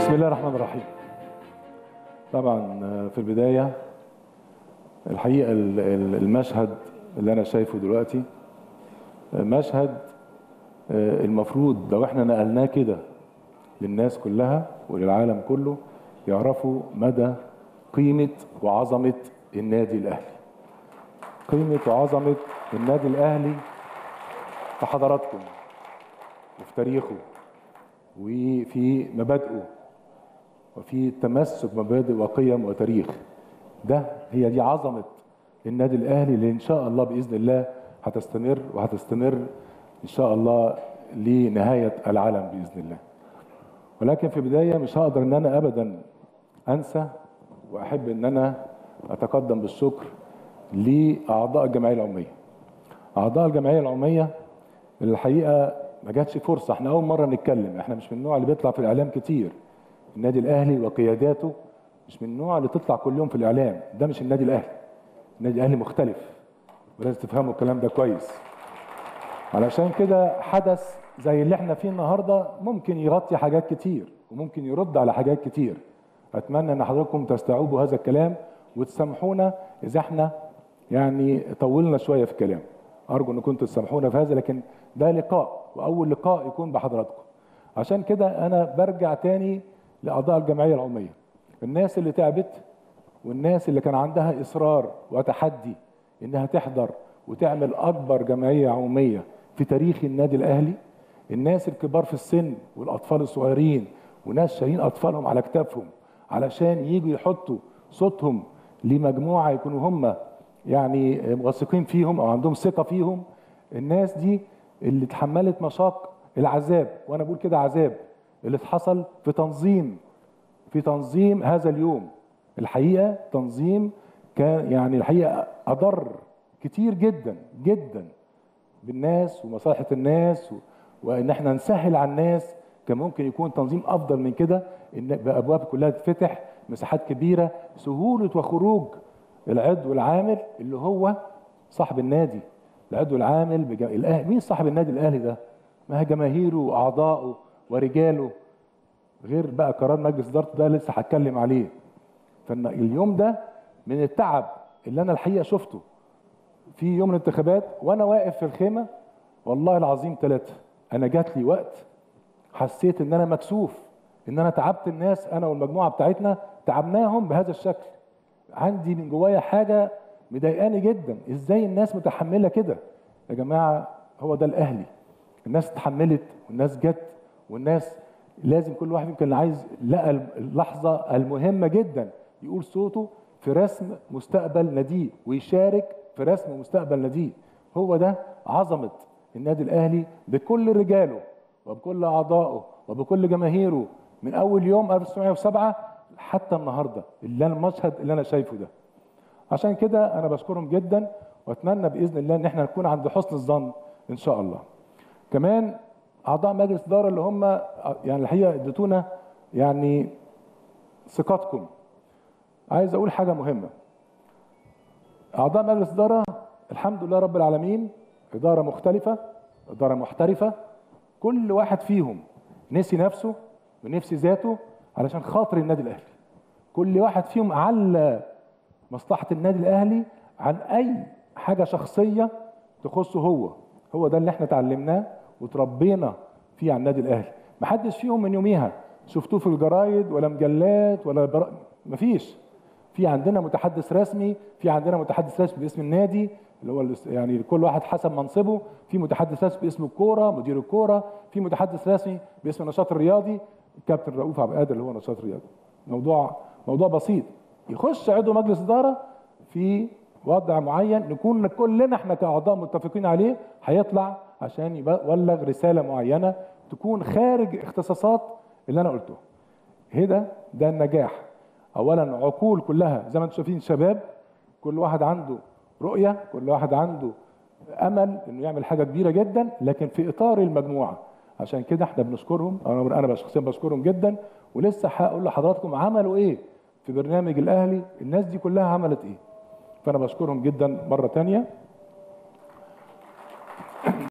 بسم الله الرحمن الرحيم طبعا في البداية الحقيقة ال- ال- المشهد اللي أنا شايفه دلوقتي مشهد آه، المفروض لو احنا نقلناه كده للناس كلها وللعالم كله يعرفوا مدى قيمة وعظمة النادي الأهلي قيمة وعظمة النادي الأهلي في حضراتكم وفي تاريخه وفي مبادئه وفي تمسك مبادئ وقيم وتاريخ ده هي دي عظمة النادي الأهلي اللي إن شاء الله بإذن الله هتستمر وهتستمر إن شاء الله لنهاية العالم بإذن الله ولكن في البداية مش هقدر إن أنا أبدا أنسى وأحب إن أنا أتقدم بالشكر لأعضاء الجمعية العمومية أعضاء الجمعية العمومية اللي الحقيقة ما جاتش فرصة احنا أول مرة نتكلم احنا مش من النوع اللي بيطلع في الإعلام كتير النادي الأهلي وقياداته مش من النوع اللي تطلع كل يوم في الإعلام ده مش النادي الأهلي النادي الأهلي مختلف ولازم تفهموا الكلام ده كويس علشان كده حدث زي اللي احنا فيه النهارده ممكن يغطي حاجات كتير وممكن يرد على حاجات كتير اتمنى ان حضراتكم تستوعبوا هذا الكلام وتسامحونا اذا احنا يعني طولنا شويه في الكلام ارجو انكم تسامحونا في هذا لكن ده لقاء واول لقاء يكون بحضراتكم عشان كده انا برجع تاني لاعضاء الجمعيه العموميه الناس اللي تعبت والناس اللي كان عندها اصرار وتحدي انها تحضر وتعمل اكبر جمعيه عموميه في تاريخ النادي الاهلي الناس الكبار في السن والاطفال الصغيرين وناس شايلين اطفالهم على كتافهم علشان يجوا يحطوا صوتهم لمجموعه يكونوا هم يعني واثقين فيهم او عندهم ثقه فيهم الناس دي اللي اتحملت مشاق العذاب وانا بقول كده عذاب اللي حصل في تنظيم في تنظيم هذا اليوم الحقيقه تنظيم كان يعني الحقيقه اضر كتير جدا جدا بالناس ومصالحه الناس و... وان احنا نسهل على الناس كان ممكن يكون تنظيم افضل من كده ان بابواب كلها تتفتح مساحات كبيره سهوله وخروج العضو العامل اللي هو صاحب النادي العضو العامل بجا... الأهل... مين صاحب النادي الاهلي ده؟ ما هي جماهيره واعضائه ورجاله غير بقى قرار مجلس ادارته ده لسه هتكلم عليه فاليوم ده من التعب اللي انا الحقيقه شفته في يوم الانتخابات وانا واقف في الخيمه والله العظيم ثلاثه انا جات لي وقت حسيت ان انا مكسوف ان انا تعبت الناس انا والمجموعه بتاعتنا تعبناهم بهذا الشكل عندي من جوايا حاجه مضايقاني جدا ازاي الناس متحمله كده يا جماعه هو ده الاهلي الناس اتحملت والناس جت والناس لازم كل واحد يمكن عايز لقى اللحظه المهمه جدا يقول صوته في رسم مستقبل ناديه ويشارك في رسم مستقبل ناديه هو ده عظمه النادي الاهلي بكل رجاله وبكل اعضائه وبكل جماهيره من اول يوم 1907 حتى النهارده اللي انا المشهد اللي انا شايفه ده عشان كده انا بشكرهم جدا واتمنى باذن الله ان احنا نكون عند حسن الظن ان شاء الله كمان اعضاء مجلس اداره اللي هم يعني الحقيقه اديتونا يعني ثقتكم عايز اقول حاجه مهمه اعضاء مجلس اداره الحمد لله رب العالمين اداره مختلفه اداره محترفه كل واحد فيهم نسي نفسه ونفسي ذاته علشان خاطر النادي الاهلي كل واحد فيهم على مصلحه النادي الاهلي عن اي حاجه شخصيه تخصه هو هو ده اللي احنا اتعلمناه وتربينا فيه على النادي الاهلي محدش فيهم من يوميها شفتوه في الجرايد ولا مجلات ولا بر... مفيش في عندنا متحدث رسمي في عندنا متحدث رسمي باسم النادي اللي هو يعني كل واحد حسب منصبه في متحدث رسمي باسم الكوره مدير الكوره في متحدث رسمي باسم النشاط الرياضي الكابتن رؤوف عبد القادر اللي هو نشاط رياضي موضوع موضوع بسيط يخش عضو مجلس اداره في وضع معين نكون كلنا احنا كاعضاء متفقين عليه هيطلع عشان يبلغ رساله معينه تكون خارج اختصاصات اللي انا قلته هنا ده النجاح اولا عقول كلها زي ما انتم شايفين شباب كل واحد عنده رؤيه كل واحد عنده امل انه يعمل حاجه كبيره جدا لكن في اطار المجموعه عشان كده احنا بنشكرهم انا انا شخصيا بشكرهم جدا ولسه هقول لحضراتكم عملوا ايه في برنامج الاهلي الناس دي كلها عملت ايه فانا بشكرهم جدا مره تانية